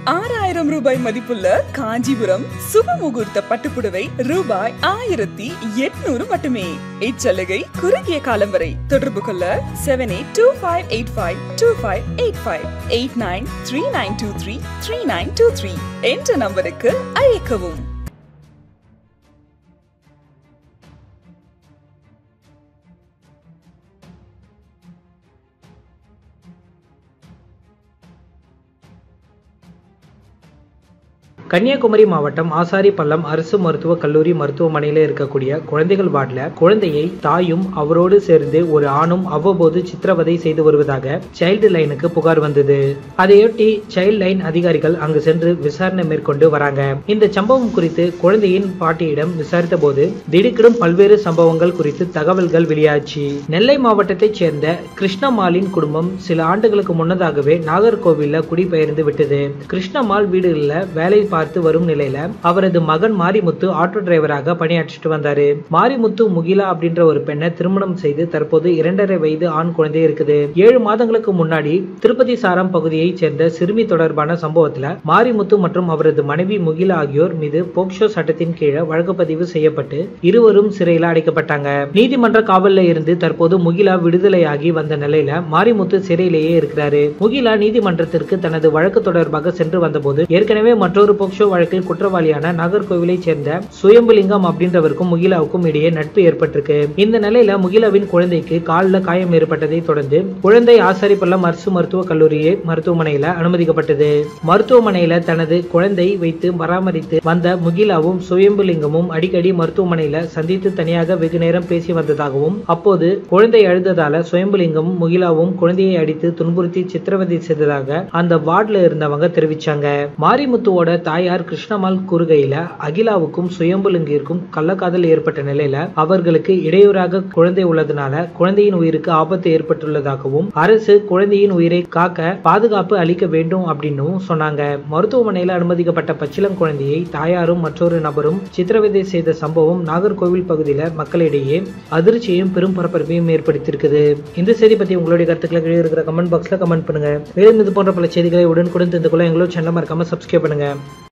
ஆறாயிரம் ரூபாய் மதிப்புள்ள காஞ்சிபுரம் சுப முகூர்த்த பட்டுப்புடவை ரூபாய் ஆயிரத்தி எட்நூறு மட்டுமே இச்சலுகை குறுகிய காலம் வரை தொடர்பு கொள்ள seven eight two five eight five two five eight five eight nine three nine two three three nine two three என்ற நம்பருக்கு அழைக்கவும் கன்னியாகுமரி மாவட்டம் ஆசாரிப்பள்ளம் அரசு மருத்துவக் கல்லூரி மருத்துவமனையில் இருக்கக்கூடிய குழந்தைகள் வார்டில் குழந்தையை தாயும் அவரோடு சேர்ந்து ஒரு ஆணும் அவ்வப்போது சித்திரவதை செய்து வருவதாக சைல்டு லைனுக்கு புகார் வந்தது அதையொட்டி சைல்டு லைன் அதிகாரிகள் அங்கு சென்று விசாரணை மேற்கொண்டு வராங்க இந்த சம்பவம் குறித்து குழந்தையின் பாட்டியிடம் விசாரித்த போது திடுக்கிடும் பல்வேறு சம்பவங்கள் குறித்து தகவல்கள் வெளியாச்சு நெல்லை மாவட்டத்தைச் சேர்ந்த கிருஷ்ணமாலின் குடும்பம் சில ஆண்டுகளுக்கு முன்னதாகவே நாகர்கோவில்ல குடிபெயர்ந்து விட்டது கிருஷ்ணமால் வீடுகளில் வேலை பார்த்து வரும் நிலையில அவரது மகன் மாரிமுத்து ஆட்டோ டிரைவராக பணியாற்றிட்டு வந்தாரு மாரிமுத்து முகிலா அப்படின்ற ஒரு பெண்ணை திருமணம் செய்து தற்போது இரண்டரை வயது ஆண் குழந்தை இருக்குது ஏழு மாதங்களுக்கு முன்னாடி திருப்பதி சாரம் பகுதியைச் சேர்ந்த சிறுமி தொடர்பான சம்பவத்துல மாரிமுத்து மற்றும் அவரது மனைவி முகிலா ஆகியோர் மீது போக்சோ சட்டத்தின் கீழே வழக்கு பதிவு செய்யப்பட்டு இருவரும் சிறையில் அடைக்கப்பட்டாங்க நீதிமன்ற காவல்ல இருந்து தற்போது முகிலா விடுதலையாகி வந்த நிலையில மாரிமுத்து சிறையிலேயே இருக்கிறாரு முகிலா நீதிமன்றத்திற்கு தனது வழக்கு தொடர்பாக சென்று வந்தபோது ஏற்கனவே மற்றொரு போக்சோ வழக்கில் குற்றவாளியான நாகர்கோவிலைச் சேர்ந்த சுயம்புலிங்கம் அப்படின்றவருக்கும் முகிலாவுக்கும் இடையே நட்பு ஏற்பட்டிருக்கு இந்த நிலையில முகிலாவின் குழந்தைக்கு காலில் காயம் ஏற்பட்டதை தொடர்ந்து குழந்தை ஆசாரிப்பள்ளம் அரசு மருத்துவக் கல்லூரியே மருத்துவமனையில அனுமதிக்கப்பட்டது மருத்துவமனையில தனது குழந்தை வைத்து பராமரித்து வந்த முகிலாவும் சுயம்புலிங்கமும் அடிக்கடி மருத்துவமனையில சந்தித்து தனியாக வெகு நேரம் பேசி வந்ததாகவும் அப்போது குழந்தை அழுததால சுயம்புலிங்கமும் முகிலாவும் குழந்தையை அடித்து துன்புறுத்தி சித்திரவதை செய்ததாக அந்த வார்டுல இருந்தவங்க தெரிவிச்சாங்க மாரிமுத்துவோட தாயார் கிருஷ்ணமால் கூறுகையில அகிலாவுக்கும் சுயம்புலிங்கிற்கும் கள்ளக்காதல் ஏற்பட்ட நிலையில அவர்களுக்கு இடையூறாக குழந்தை உள்ளதுனால குழந்தையின் உயிருக்கு ஆபத்து ஏற்பட்டுள்ளதாகவும் அரசு குழந்தையின் உயிரை காக்க பாதுகாப்பு அளிக்க வேண்டும் அப்படின்னும் சொன்னாங்க மருத்துவமனையில் அனுமதிக்கப்பட்ட பச்சிளம் குழந்தையை தாயாரும் மற்றொரு நபரும் சித்திரவதை செய்த சம்பவம் நாகர்கோவில் பகுதியில மக்களிடையே அதிர்ச்சியையும் பெரும் பரபரப்பையும் ஏற்படுத்தியிருக்குது இந்த செய்தி பத்தி உங்களுடைய கருத்துக்களை கீழே இருக்கிற கமெண்ட் பாக்ஸ்ல கமெண்ட் பண்ணுங்க மேலும் இது போன்ற பல செய்திகளை உடனுக்குடன் தெரிந்து கொள்ள எங்களோட சேனல் மறக்காம சப்ஸ்கிரைப் பண்ணுங்க